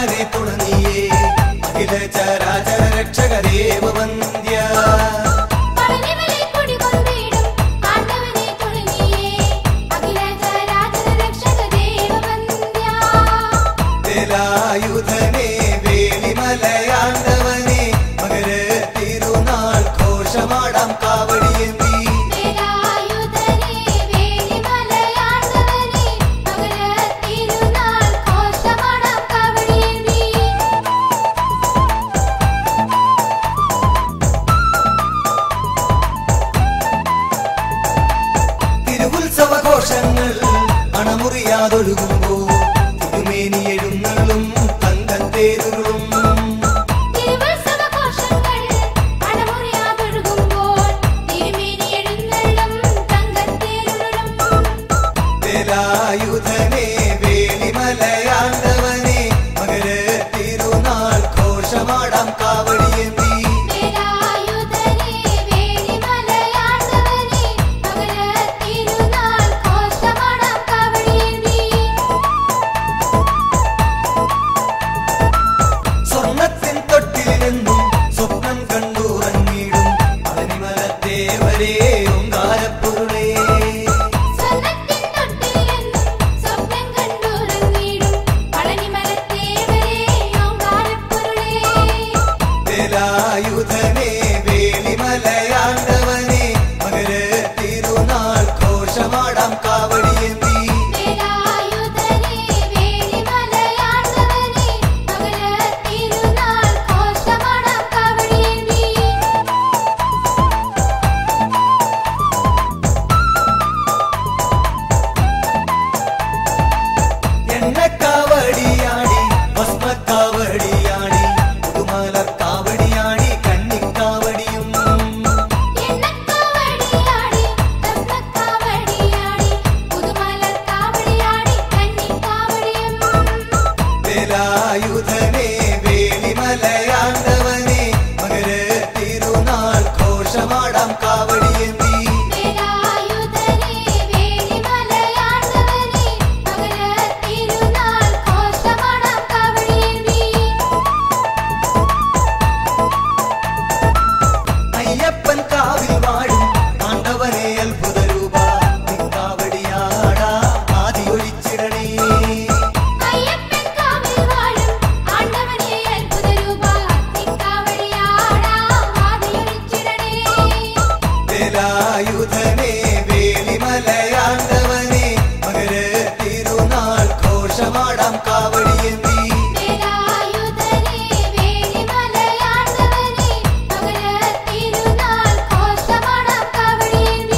ആണ്ടവനെ തുണനിയേ അഖില ചരാചര രക്ഷകദേവ വന്ദ്യ പളനിമലൈ കുടികൊണ്ടിടും ആണ്ടവനെ തുണനിയേ അഖില ചരാചര രക്ഷക ദേവവന്ദ്യ വേലായുധനെ വേലിമലയാണ്ടവനെ മകര തിരുനാൾ ഘോഷമാടാം കാവടിയേന്തി വേലായുധനെ വേലിമലയാണ്ടവനെ മകര തിരുനാൾ ഘോഷമാടാം കാവടിയേന്തി തിരുവുത്സവഘോഷങ്ങൾ അണമുറിയാതൊഴുകുമ്പോ തിരുമേനി എഴുന്നള്ളും തങ്കത്തേരുളും തിരുവത്സവഘോഷങ്ങൾ അണമുറിയാതൊഴുകുമ്പോൾ തിരുമേനി എഴുന്നള്ളും തങ്കത്തേരുളും വേലായുധനെ വേലിമലയാണ്ടവനെ മകര തിരുനാൾ ഘോഷമാടാം കാവടിയേന്തി വേലായുധനെ വേലിമലയാണ്ടവനെ മകര തിരുനാൾ ഘോഷമാടാം കാവടിയേന്തി സ്വർണത്തിൻ തൊട്ടിലിരുന്നും സ്വപ്നം കണ്ടുറങ്ങിടും പളനിമലത്തേവരേ ഓങ്കാരപ്പൊരുളേ സ്വർണ്ണത്തിൻ തൊട്ടിലെന്നും സ്വപ്നം കണ്ടുറങ്ങിടും പളനിമലത്തേവരേ ഓങ്കാരപ്പൊരുളേ വേലായുധനെ വേലിമലയാണ്ടവനെ മകര തിരുനാൾ ഘോഷമാടാം കാവടിയേന്തി വേലായുധനെ വേലിമലയാണ്ടവനെ മകര തിരുനാൾ ഘോഷമാടാം കാവടിയേന്തി എണ്ണക്കാവടിയാടി ഭസ്മക്കാവടിയാടി പുതുമലർ കാവടിയാടി കന്നിക്കാവടിയും എണ്ണക്കാവടിയാടി തസ്മക്കാവടിയാടി പുതുമലർ കാവടിയാടി കന്നിക്കാവടിയും വേലായുധനെ വേലിമലയാണ്ടവനെ മകര തിരുനാൾ ഘോഷമാടാം കാവടിയേന്തി വേലായുധനെ വേലിമലയാണ്ടവനെ മകര തിരുനാൾ ഘോഷമാടാം കാവടിയേന്തി അയ്യപ്പൻ കാവിൽ വാഴും ആണ്ടവനെ അത്ഭുത രൂപ നിക്കാവടിയാടാ ആദിയൊഴിച്ചിടണേ അയ്യപ്പൻ കാവിൽ വാഴും ആണ്ടവനെ അത്ഭുത രൂപ നിക്കാവടിയാടാം ആദിയൊഴിച്ചിടണേ വേലായുധനെ വേലിമലയാണ്ടവനെ മകര തിരുനാൾ ഘോഷമാടാം കാവടിയേന്തി വേലായുധനെ വേലിമലയാണ്ടവനെ മകര തിരുനാൾ ഘോഷമാടാം കാവടിയേന്തി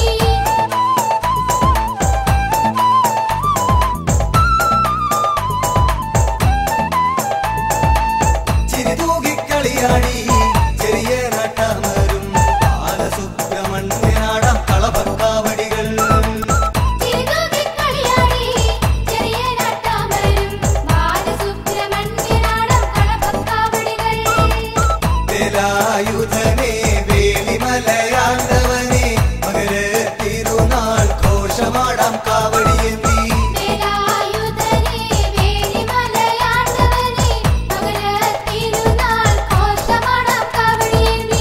ചിരിതൂകിക്കളിയാടി ചെറിയ നട്ടമരും ബാലസുബ്രഹ്മണ്യനാടാം കളപക്കാവടികൾ തിരുതൂക്കിക്കളിയാടി ചെറിയ നട്ടാമരും ബാലസുബ്രഹ്മണ്യനാടം കളപ്പക്കാവടികൾ വേലായുധനെ വേലിമലയാണ്ടവനെ മകര തിരുനാൾ ഘോഷമാടാം കാവടിയേന്തി വേലായുധനെ വേലിമലയാണ്ടവനെ മകര തിരുനാൾ ഘോഷമാടാം കാവടിയേന്തി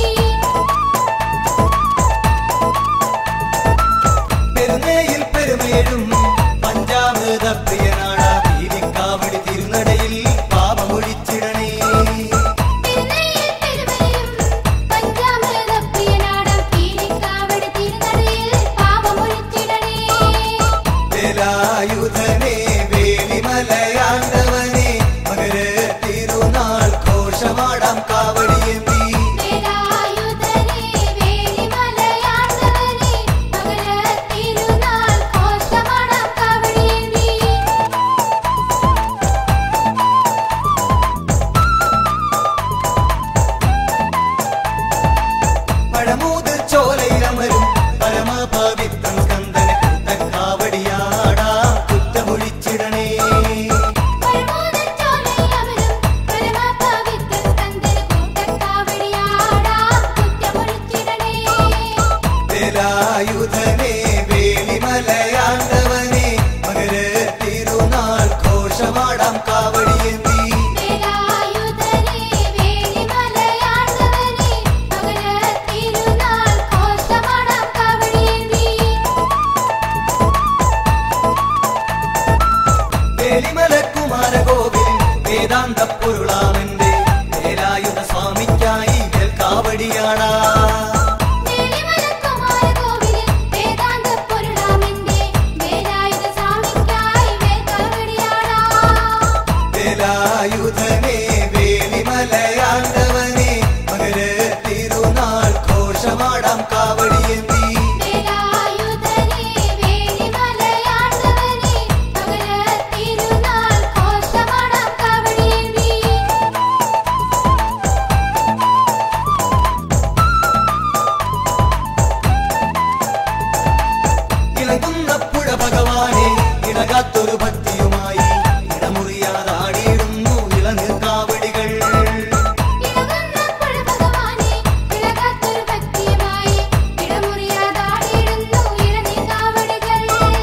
പെരുന്നയിൽ പെരുമേഴും പഞ്ചാമൃത പ്രിയനാട കാവടി തിരുനടയിൽ പാപമൊഴിച്ചിടണേ തിരുനയിൽ പെരുമയും പഞ്ചാമൃത പ്രിയനാടം കീരിക്കാവടി തിരുനടയിൽ പാപമൊഴിച്ചിടണേ വേലായുധനെ വേലിമലയാണ്ടവനെ മകര തിരുനാൾ ഘോഷമാടാം കാവടിയേന്തി വേലായുധനെ വേലിമലയാണ്ടവനെ മകര തിരുനാൾ ഘോഷമാടാം കാവടിയേന്തി വേദാന്ത പൊരുളാമെന്റെ വേലായുധ സ്വാമിക്കായി കാവടിയാടാ വേലിമലക്കുമാരകോവിലിൽ വേദാന്തപ്പൊരുളാമെന്റെ വേലായുധ സ്വാമിക്കായി വേൽക്കാവടിയാടാം. വേലായുധനെ വേലിമലയാണ്ടവനെ മകര തിരുനാൾ ഘോഷമാടാം കാവടിയെന്തി വേലായുധനെ വേലിമലയാണ്ടവനെ മകരത്തിരുനാൾ ഘോഷമാടാം കാവടിയേന്തി. ഇളകുന്ന പുഴ ഭഗവാനെ ഇടകാത്തൊരു ഭക്തിയുമായി ഇടമുറിയാതാടിയിടുന്നു ഇളനീർ കാവടികൾ ഇളകുന്ന പുഴഭഗവാനെ ഇളകാത്തൊരു ഭക്തിയുമായി ഇടമുറിയാതാടിയിടുന്നു ഇളനീർക്കാവടികൾ.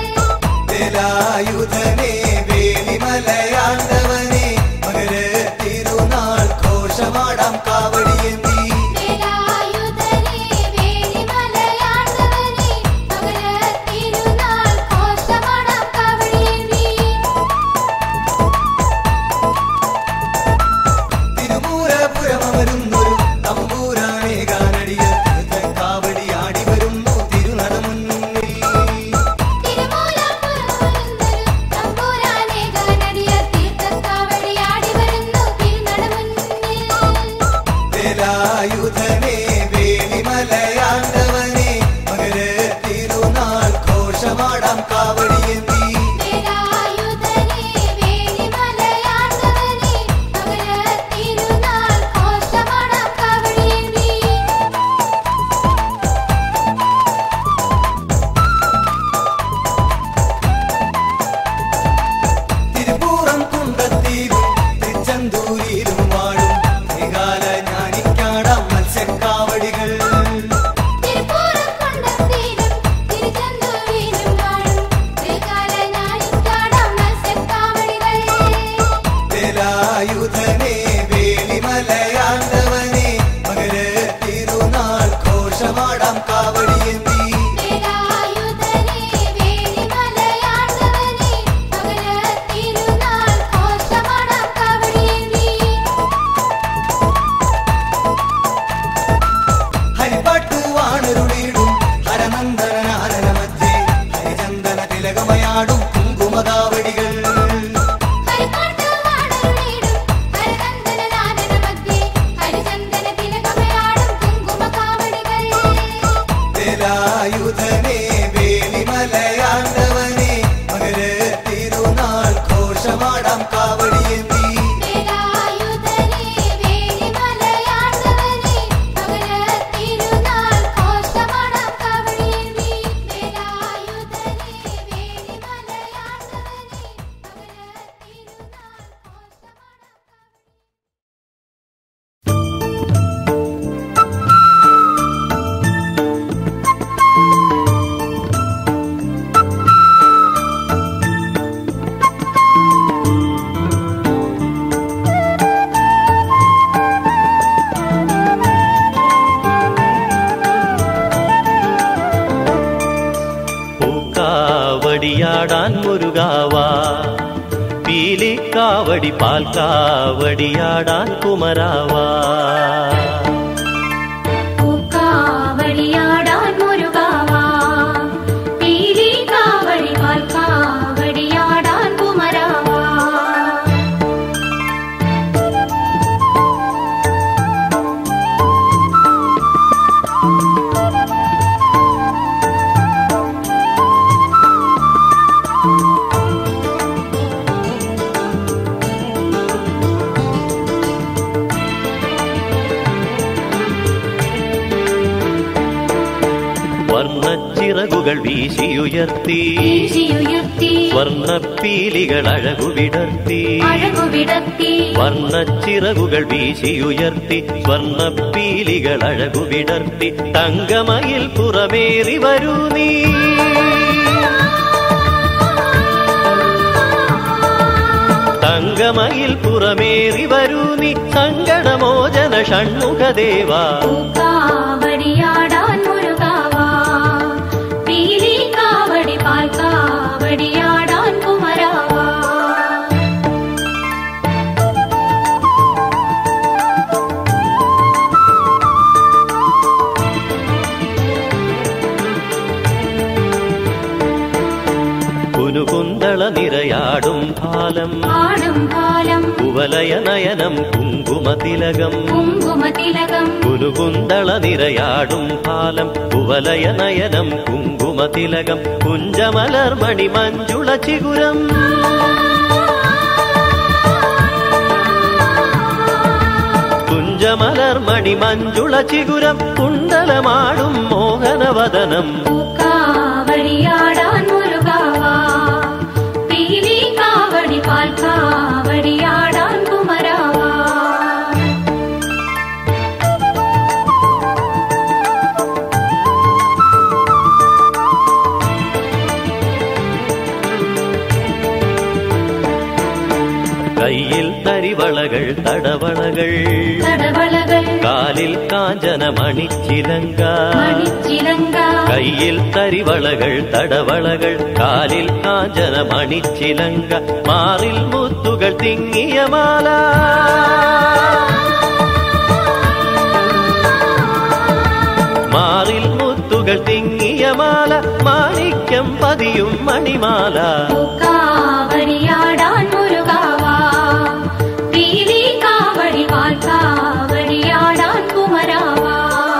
വേലായുധനെ വേലിമലയാണ്ടവനെ മകര തിരുനാൾ ഘോഷമാടാം കാവടിയെന്തി വേലായുധനെ വേലിമലയാണ്ടവനെ മകരത്തിരുനാൾ ഘോഷമാടാം കാവടിയേന്തി. തിരുമൂലപുരമരുന്നൊരു തമ്പൂരാനെ കാനടിയ കാവടിയാടി വരുന്നു തിരുനടമുന്നിൽ തിരുമൂലപ്പുറമൊരുന്നൊരു തമ്പുരാനെ ഗാനടിയ തീർത്ഥക്കാവടിയാടി വരുന്നു തിരുനടമുന്നിൽ. വേലായുധനെ വേലിമലയാണ്ടവനെ മകര തിരുനാൾ ഘോഷമാടാം കാവടിയെന്തി വേലായുധനെ വേലിമലയാണ്ടവനെ മകരത്തിരുനാൾ ഘോഷമാടാം കാവടിയേന്തി. തിരുപ്പൂറം കുണ്ടത്തിലും തിരുച്ചന്തൂരിലും വാഴും ത്രികാല ജ്ഞാനിക്കാടാം മത്സ്യക്കാവടികൾ തിരുപ്പൂരക്കുണ്ടത്തിലും തിരുച്ചെന്തൂരിലും വാഴും ത്രികാലനായിക്കാടാം മത്സ്യക്കാവടികൾ. വേലായുധനെ വേലിമലയാണ്ടവനെ മകര തിരുനാൾ ഘോഷമാടാം കാവടിയെന്തി വേലായുധനെ വേലിമലയാണ്ടവനെ മകരത്തിരുനാൾ ഘോഷമാടാം കാവടിയേന്തി. ഹരിപ്പാട്ടു വാണരുളിടും ഹരനന്ദനാനന മധ്യേ ഹരിചന്ദന തിലകമയാടും കുങ്കുമകാവടികൾ ഹരിപ്പാട്ടു വാണരുളിടും ഹരനന്ദനനാദന മധ്യേ ഹരിചന്ദന തിലകമയാടും കുങ്കുമകാവടികൾ. വേലായുധനെ വേലിമലയാണ്ടവനെ മകര തിരുനാൾ ഘോഷമാടാം കാവടിയെന്തി വേലായുധനെ വേലിമലയാണ്ടവനെ മകരത്തിരുനാൾ ഘോഷമാടാം കാവടിയേന്തി. വേലായുധനെ വേലിമലയാണ്ടവനെ മകരത്തിരുനാൾ ഘോഷമാടാം പൂക്കാവടിയാടാൻ മുരുകാവാ പീലിക്കാവടി പാൽക്കാവടിയാടാൻ കുമരാവാ പൂക്കാവടിയാടാൻ മുരുകാവാ പീലിക്കാവടി പാൽക്കാവടിയാടാൻ കുമരാവാ വർണ്ണച്ചിറകുകൾ വീശിയുയർത്തി വീശിയുയർത്തി വർണ്ണപ്പീലികൾ അഴകുവിടർത്തി അഴകുവിടർത്തി വർണ്ണച്ചിറകുകൾ വീശിയുയർത്തി സ്വർണ്ണപ്പീലികൾ അഴകുവിടർത്തി തങ്കമയിൽ പുറമേറി വരൂ നീ തങ്കമയിൽ പുറമേറി വരൂ നീ സങ്കടമോചന ഷൺമുഖദേവാ പൂക്കാവടിയാടാൻ മുരുകാവാ പീലിക്കാവടി പാൽക്കാവടിയാടാൻ കുമരാവാ ഫാലം ആടും കാലം കുവലയ നയനം കുങ്കുമതിലകം കുങ്കുമതിലകം കുലുകുന്തള നിരയാടും ഫാലം കുവലയ നയനം കുങ്കുമതിലകം കുഞ്ചമലർമണി മഞ്ജുള ചിഗുരം കുഞ്ചമലർമണി മഞ്ജുള ചിഗുരം കുണ്ടലമാടും മോഹനവദനം പൂക്കാവടിയാടാൻ മുരുകാവാ പീലി കാവടി പാൽ കാവടിയാടാൻ കുമരാവാ കയ്യിൽ തരിവളകൾ തടവളകൾ തടവളകൾ കാലിൽ കാഞ്ചന മണിച്ചിലങ്ക മണിച്ചിലങ്ക കയ്യിൽ തരിവളകൾ തടവളകൾ കാലിൽ കാഞ്ചന മണിച്ചിലങ്ക മാറിൽ മുത്തുകൾ തിങ്ങിയ മാല മാറിൽ മുത്തുകൾ തിങ്ങിയ മാല മാണിക്യം പതിയും മണിമാല പൂക്കാവടിയാടാൻ മുരുകാവാ പീലി കാവടി പാൽ കാവടിയാടാൻ കുമരാവാ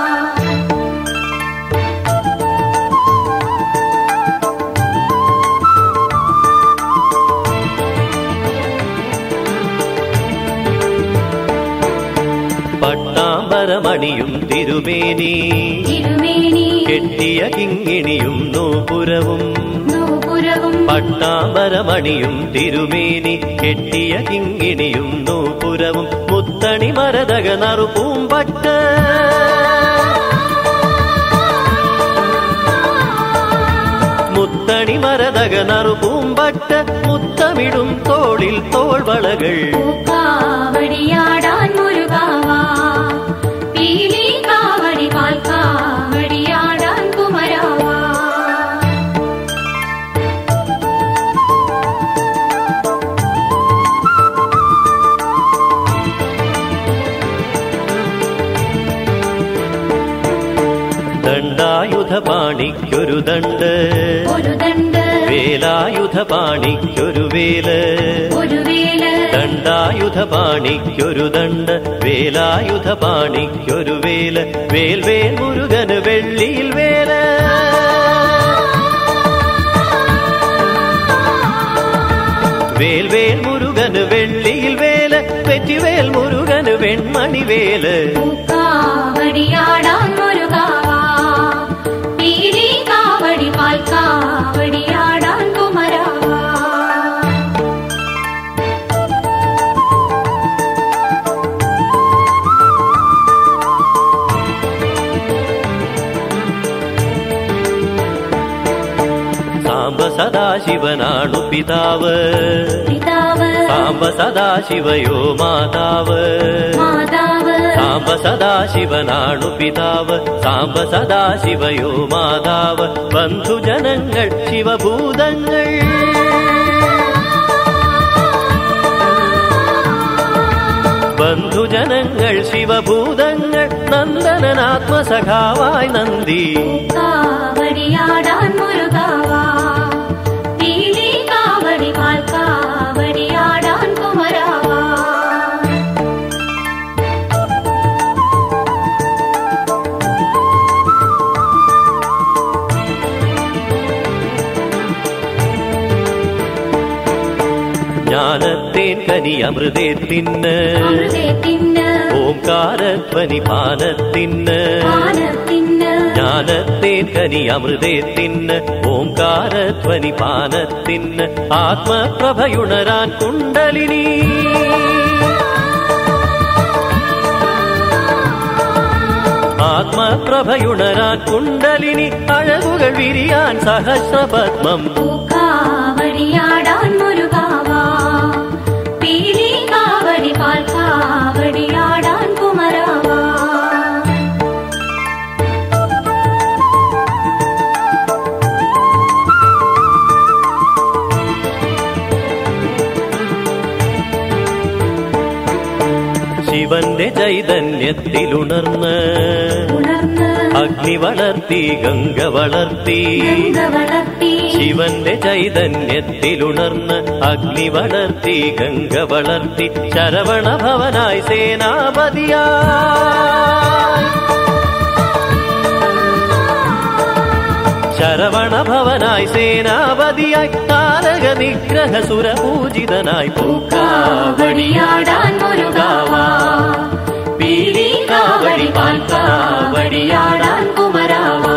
പട്ടാമ്പരമണിയും തിരുമേനി തിരുമേനി കെട്ടിയ കിങ്ങിണിയും നൂപുരവും നൂപുരവും പട്ടാമ്പരമണിയും തിരുമേനി കെട്ടിയ കിങ്ങിണിയും നൂപുരവും മുത്തണി മരതക നറുപൂമ്പട്ട് മുത്തണി മരതക നറുപൂമ്പട്ട് മുത്തമിടും തോളിൽ തോൾവളകൾ പൂക്കാവടിയാടാൻ മുരുകാവാ പീലി കാവടി പാൽ കാവടിയാടാൻ കുമരാവാ ദണ്ഡായുധ പാണിക്കൊരു ദണ്ട് ഒരു ദണ്ട് വേലായുധ പാണിക്കൊരു വേല് ഒരു വേല ദണ്ഡായുധ പാണിക്കൊരു ദണ്ട് വേലായുധ പാണിക്കൊരു വേല് വേൽ വേൽ മുരുകന് വെള്ളിയിൽ വേല വേൽ വേൽ മുരുകന് വെള്ളിയിൽ വേല വെറ്റിവേൽ മുരുകന് വെൺമണി വേല് പൂക്കാവടിയാടാൻ മുരുകാവാ പീലി കാവടി പാൽ കാവടിയാടാൻ കുമരാവാ സാംബ സദാശിവനാണു പിതാവ് പിതാവ് സാംബ സദാശിവയോ മാതാവ് മാതാവ് സാംബ സദാശിവനാണു പിതാവ് സാംബ സദാശിവയോ മാതാവ് ബന്ധുജനങ്ങൾ ശിവഭൂതങ്ങൾ ബന്ധുജനങ്ങൾ ശിവഭൂതങ്ങൾ നന്ദനാത്മസഖാവായി നന്ദി കാവടിയാടാൻ മുരുകാവാ പീലി കാവടി പാൽ കാവടിയാടാൻ കുമരാവാ ജ്ഞാനത്തേൻ കനി അമൃതേത്തിന് അമൃതത്തിന് ഓംകാരധ്വനി പാനത്തിന് പാനത്തിന് ജ്ഞാനത്തേൻ കനി അമൃതേത്തിന് ഓംകാരധ്വനി പാനത്തിന് ആത്മപ്രഭയുണരാൻ കുണ്ടലിനി ആത്മപ്രഭയുണരാൻ കുണ്ടലിനി അഴകുകൾ വിരിയാൻ സഹസ്രപത്മം കാവടിയാടാൻ മുരുകാവാ പീലി കാവടി പാൽ കാവടിയാടാൻ കുമരാവാ ശിവന്റെ ചൈതന്യത്തിലുണർന്ന് ഉണർന്ന് അഗ്നി വളർത്തി ഗംഗ വളർത്തി ഗംഗ വളർത്തി ശിവന്റെ ചൈതന്യത്തിലുണർന്ന് അഗ്നി വളർത്തി ഗംഗ വളർത്തി ശരവണ ഭവനായി സേനാപതിയാ ശരവണ ഭവനായി സേനാപതിയായി താരക നിഗ്രഹ സുരപൂജിതനായി പൂക്കാവടിയാടാൻ മുരുകാവാ പീലി കാവടി പാൽക്കാവടിയാടാൻ കുമരാവാ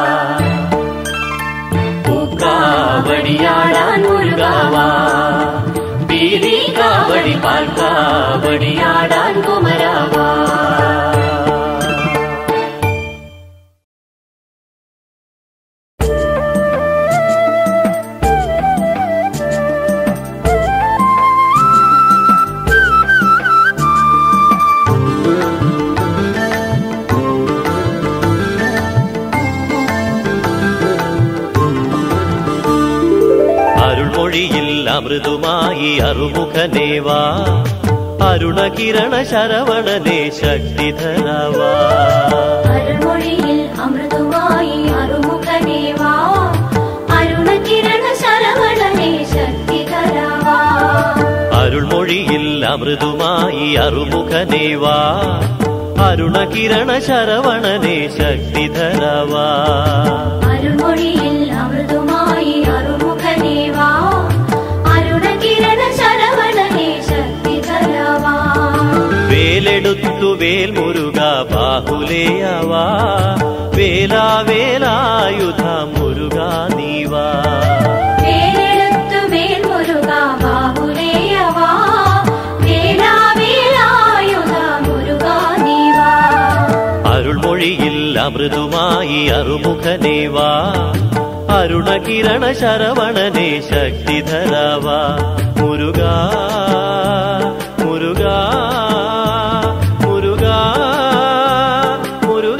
പൂക്കാവടിയാടാൻ മുരുകാവാ പീലി കാവടി പാൽക്കാവടിയാടാൻ കുമരാവാ അരുൾമൊഴിയിൽ അമൃതുമായി അറുമുഖനേവാ അരുണകിരണ ശരവണനേ ശക്തിധരവാ അരുൾമൊഴിയിൽ അമൃതുമായി അറുമുഖനേവാ അരുണകിരണ ശരവണനേ ശക്തിധരവാ അരുൾമൊഴിയിൽ അമൃതുമായി അറുമുഖനേവാ അരുണകിരണ ശരവണനേ ശക്തിധരവാ അരുൾമൊഴിയിൽ അമൃതുമായി അറുമുഖനേവാ അരുണകിരണ ശരവണനേ ശക്തിധരവാ വേലെടുത്തു വേൽ മുരുക ബാഹുലേയവാ വേലാ വേലായുധ മുരുക നീവാ വേലെടുത്തു വേൽ മുരുക ബാഹുലേയവാ വേലാ വേലായുധ മുരുക നീവാ അരുൾമൊഴിയിൽ അമൃതുമായി അറുമുഖനേവാ അരുണകിരണ ശരവണനേ ശക്തിധരവാ മുരുക മുരുക മുരുക മുരുക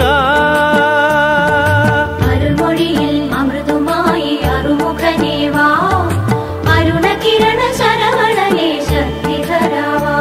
അരുൾമൊഴിയിൽ അമൃതുമായി അറുമുഖനേവാ അരുണകിരണ ശരവണനേ ശക്തിധരവാ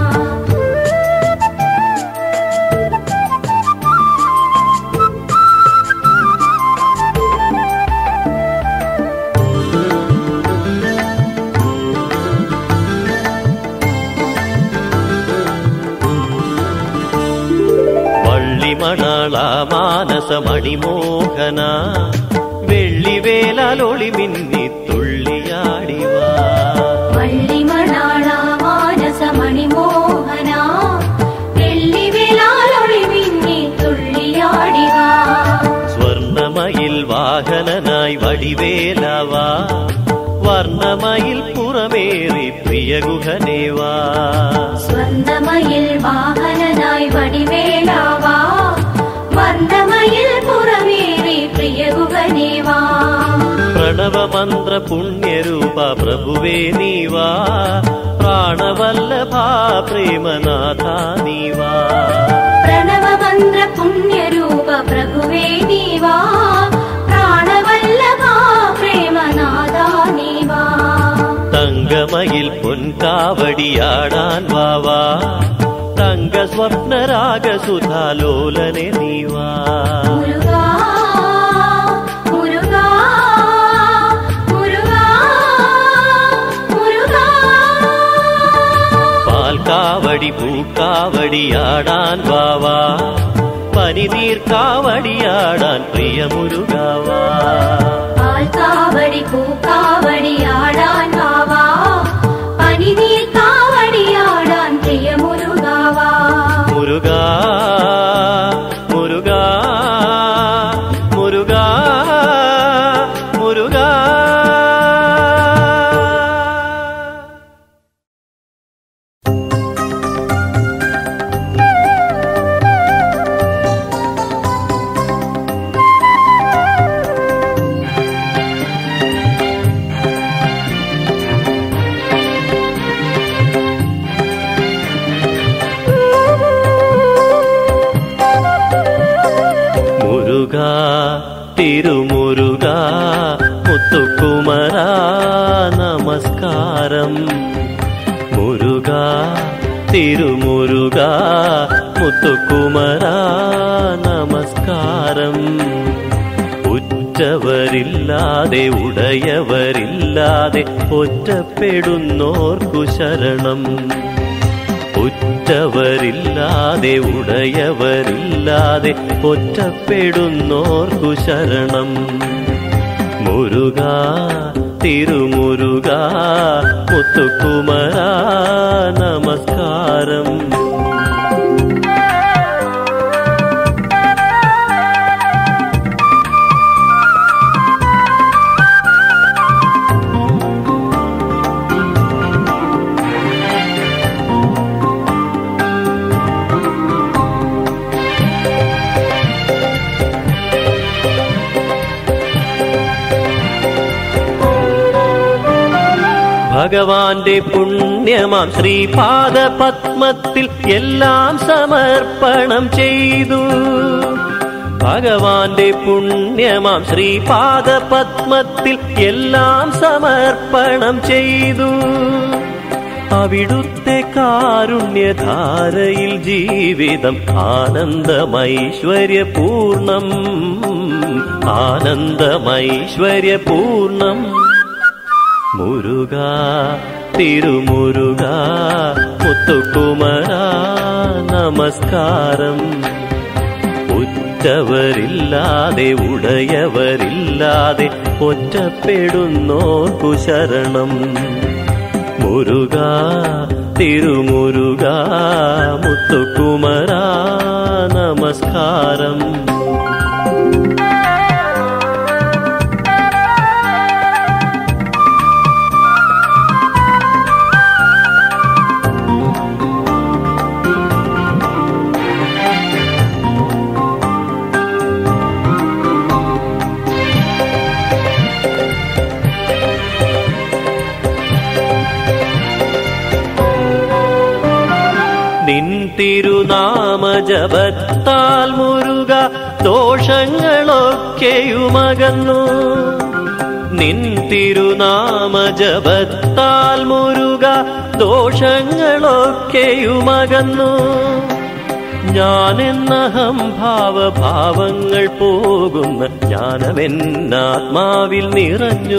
വള്ളിമണാള മാനസമണിമോഹന വെള്ളിവേലൊളി മിന്നി തുള്ളിയാടിവാ വള്ളിമണാള മാനസമണിമോഹന വെള്ളിവേലാലൊളി മിന്നി തുള്ളിയാടിവാ സ്വർണമയിൽ വാഹനനായി വടിവേലവാ വർണ്ണമയിൽ പുറമേറി പ്രിയഗുഹനേവാ സ്വർണ്ണമയിൽ വാഹനനായി വടിവേലാവാ വർണ്ണമയിൽ പുറമേറി പ്രിയഗുഹനേവാ പ്രണവമന്ത്ര പുണ്യരൂപ പ്രഭുവേ നീവാ പ്രാണവല്ലഭ പ്രേമനാഥ നീവാ പ്രണവമന്ത്ര പുണ്യരൂപ പ്രഭുവേ നീവാ പ്രാണവല്ലഭ പ്രേമനാഥാ നീവാ തങ്കമയിൽ പൊൻകാവടിയാടാൻ വാവാ തങ്ക സ്വപ്നരാഗസുധാലോലനെ നീവാ മുരുകാ മുരുകാ മുരുകാ മുരുകാ പാൽക്കാവടി പൂക്കാവടിയാടാൻ വാവാ പനിനീർക്കാവടിയാടാൻ പ്രിയമുരുകാവാ പാൽക്കാവടി പൂക്കാവടിയാടാൻ വാവാ പനിനീർ കാവടിയാടാൻ പ്രിയമുരുകാവാ മുരുകാ മുരുകാ മുരുകാ മുരുകാ മുരുക തിരുമുരുക മുത്തുക്കുമര നമസ്കാരം മുരുക തിരുമുരുക മുത്തുക്കുമര നമസ്കാരം ഉറ്റ ഉറ്റവരില്ലാതെ ഉടയവരില്ലാതെ ഒറ്റപ്പെടുന്നോർക്കു ശരണം ഉറ്റവരില്ലാതെ ഉടയവരില്ലാതെ ഒറ്റപ്പെടുന്നോർക്കു ശരണം മുരുക തിരുമുരുക മുത്തുക്കുമര നമസ്കാരം ഭഗവാന്റെ പുണ്യമാം ശ്രീപാദ പത്മത്തിൽ എല്ലാം സമർപ്പണം ചെയ്തു ഭഗവാന്റെ പുണ്യമാം ശ്രീപാദ പത്മത്തിൽ എല്ലാം സമർപ്പണം ചെയ്തു അവിടുത്തെ കാരുണ്യധാരയിൽ ജീവിതം ആനന്ദമൈശ്വര്യപൂർണം ആനന്ദമൈശ്വര്യപൂർണം മുരുക തിരുമുരുക മുത്തുക്കുമര നമസ്കാരം ഉറ്റവരില്ലാതെ ഉടയവരില്ലാതെ ഒറ്റപ്പെടുന്നോർക്കു ശരണം മുരുക തിരുമുരുക മുത്തുക്കുമര നമസ്കാരം നിൻ തിരുനാമ ജപത്താൽ മുരുക ദോഷങ്ങളൊക്കെയുമകന്നു നിൻ തിരുനാമ ജപത്താൽ മുരുക ദോഷങ്ങളൊക്കെയുമകന്നു ഞാനെന്നഹം ഭാവഭാവങ്ങൾ പോകുന്ന ജ്ഞാനമെന്നാത്മാവിൽ നിറഞ്ഞു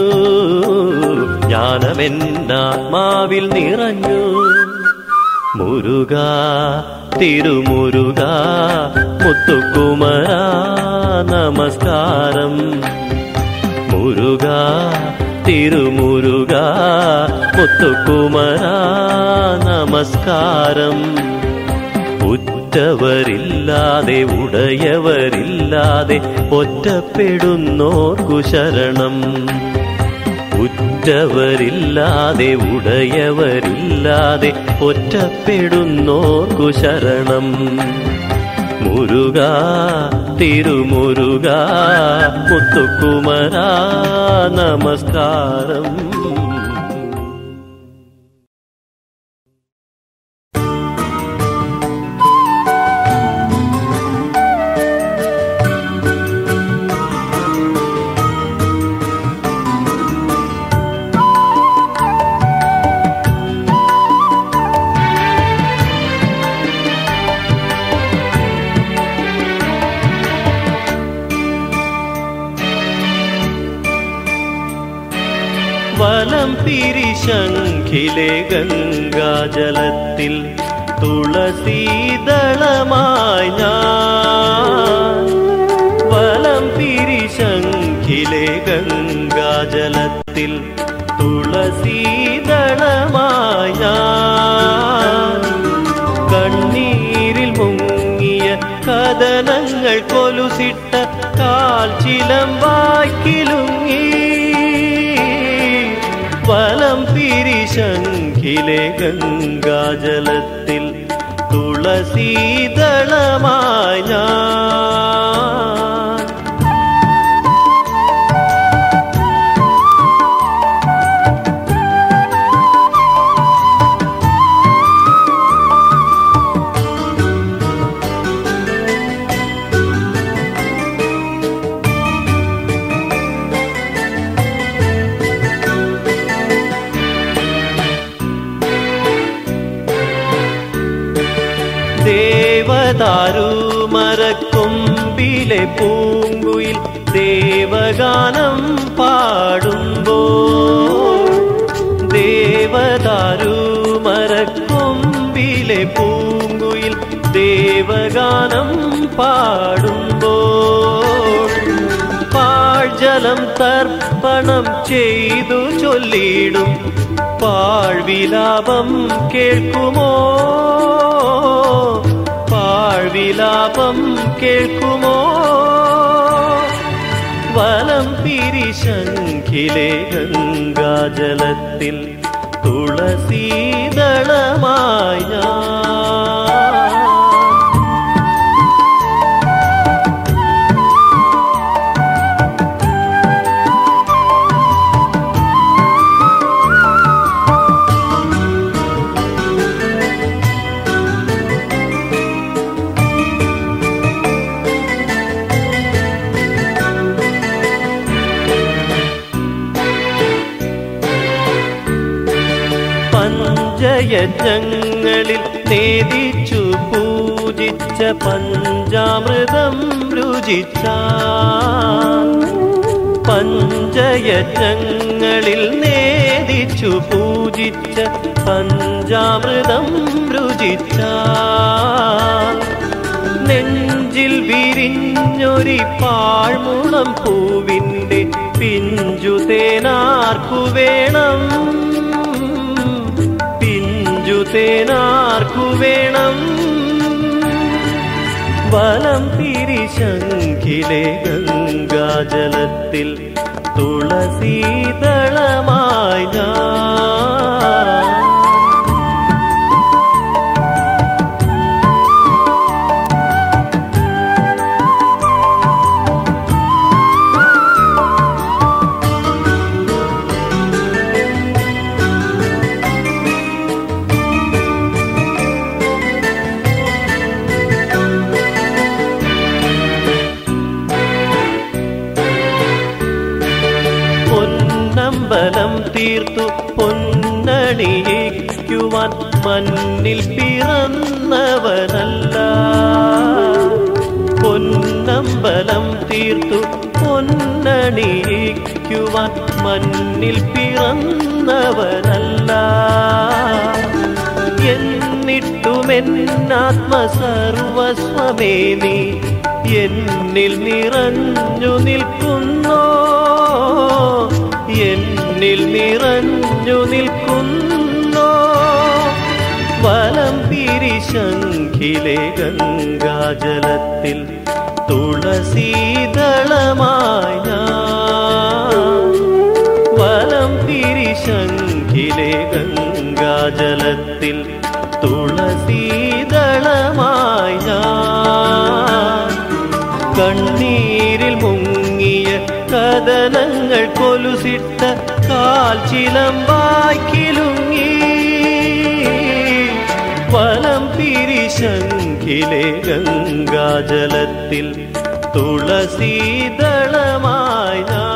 ജ്ഞാനമെന്നാത്മാവിൽ നിറഞ്ഞു മുരുക തിരുമുരുക മുത്തുക്കുമര നമസ്കാരം മുരുക തിരുമുരുക മുത്തുക്കുമര നമസ്കാരം ഉറ്റവരില്ലാതെ ഉടയവരില്ലാതെ ഒറ്റപ്പെടുന്നോർക്കു ശരണം ഉറ്റവരില്ലാതെ ഉടയവരില്ലാതെ ഒറ്റപ്പെടുന്നോർക്കു ശരണം മുരുക തിരുമുരുക മുത്തുക്കുമര നമസ്കാരം വലം പിരിശങ്കിലെ ഗംഗാജലത്തിൽ തുളസീതളമായി ഞാൻ വലം പിരിശങ്കിലെ ഗംഗാജലത്തിൽ തുളസീതളമായി ഞാൻ കണ്ണീരിൽ മുങ്ങിയ കഥനങ്ങൾ കൊലുസിട്ട കാൽച്ചിലം വാക്കിലുങ്ങി വലം പിരിശങ്കിലെ ഗംഗാജലത്തിൽ തുളസീതളമായി ഞാൻ ദേവദാരു മരക്കൊമ്പിലെ പൂങ്കുയിൽ ദേവഗാനം പാടുമ്പോ ദേവദാരു മരക്കൊമ്പിലെ പൂങ്കുയിൽ ദേവഗാനം പാടുമ്പോൾ പാഴ്ജലം തർപ്പണം ചെയ്തു ചൊല്ലിടും പാഴ്വിലാപം കേൾക്കുമോ പാഴ്വിലാപം കേൾക്കുമോ വലം പിരിശങ്കിലെ ഗംഗാജലത്തിൽ തുളസീതളമായി ഞാൻ പഞ്ചയജ്ഞങ്ങളിൽ നേദിച്ചു പൂജിച്ച പഞ്ചാമൃതം രുചിച്ച പഞ്ചയജ്ഞങ്ങളിൽ നേദിച്ചു പൂജിച്ച പഞ്ചാമൃതം രുചിച്ച നെഞ്ചിൽ വിരിഞ്ഞൊരി പാഴ്മുളം പൂവിൻ്റെ പിഞ്ചു തേനാർക്കു വേണം പിഞ്ചു തേനാർക്കു വേണം വലം തിരിശങ്കിലെ ഗംഗാജലത്തിൽ തുളസീതളമായി ഞാൻ പൊന്നമ്പലം തീർത്തു പൊന്നണിയിക്കുവാൻ മണ്ണിൽ പിറന്നവനല്ല പൊന്നമ്പലം തീർത്തു പൊന്നണിയിക്കുവാൻ മണ്ണിൽ പിറന്നവനല്ല എന്നിട്ടുമെന്നാത്മസർവസ്വമേ നീ എന്നിൽ നിറഞ്ഞു നിൽക്കുന്നോ എന്നിൽ നിറഞ്ഞു നിൽക്കുന്നോ വലം പിരിശങ്കിലെ ഗംഗാജലത്തിൽ തുളസീതളമായി ഞാൻ വലം പിരിശങ്കിലെ ഗംഗാജലത്തിൽ തുളസീതളമായി ഞാൻ കണ്ണീരിൽ മുങ്ങിയ കഥനങ്ങൾ കൊലുസിട്ട കാൽച്ചിലമ്പാക്കിലുങ്ങി വലം പിരിശങ്കിലെ ഗംഗാജലത്തിൽ തുളസീതളമായി ഞാൻ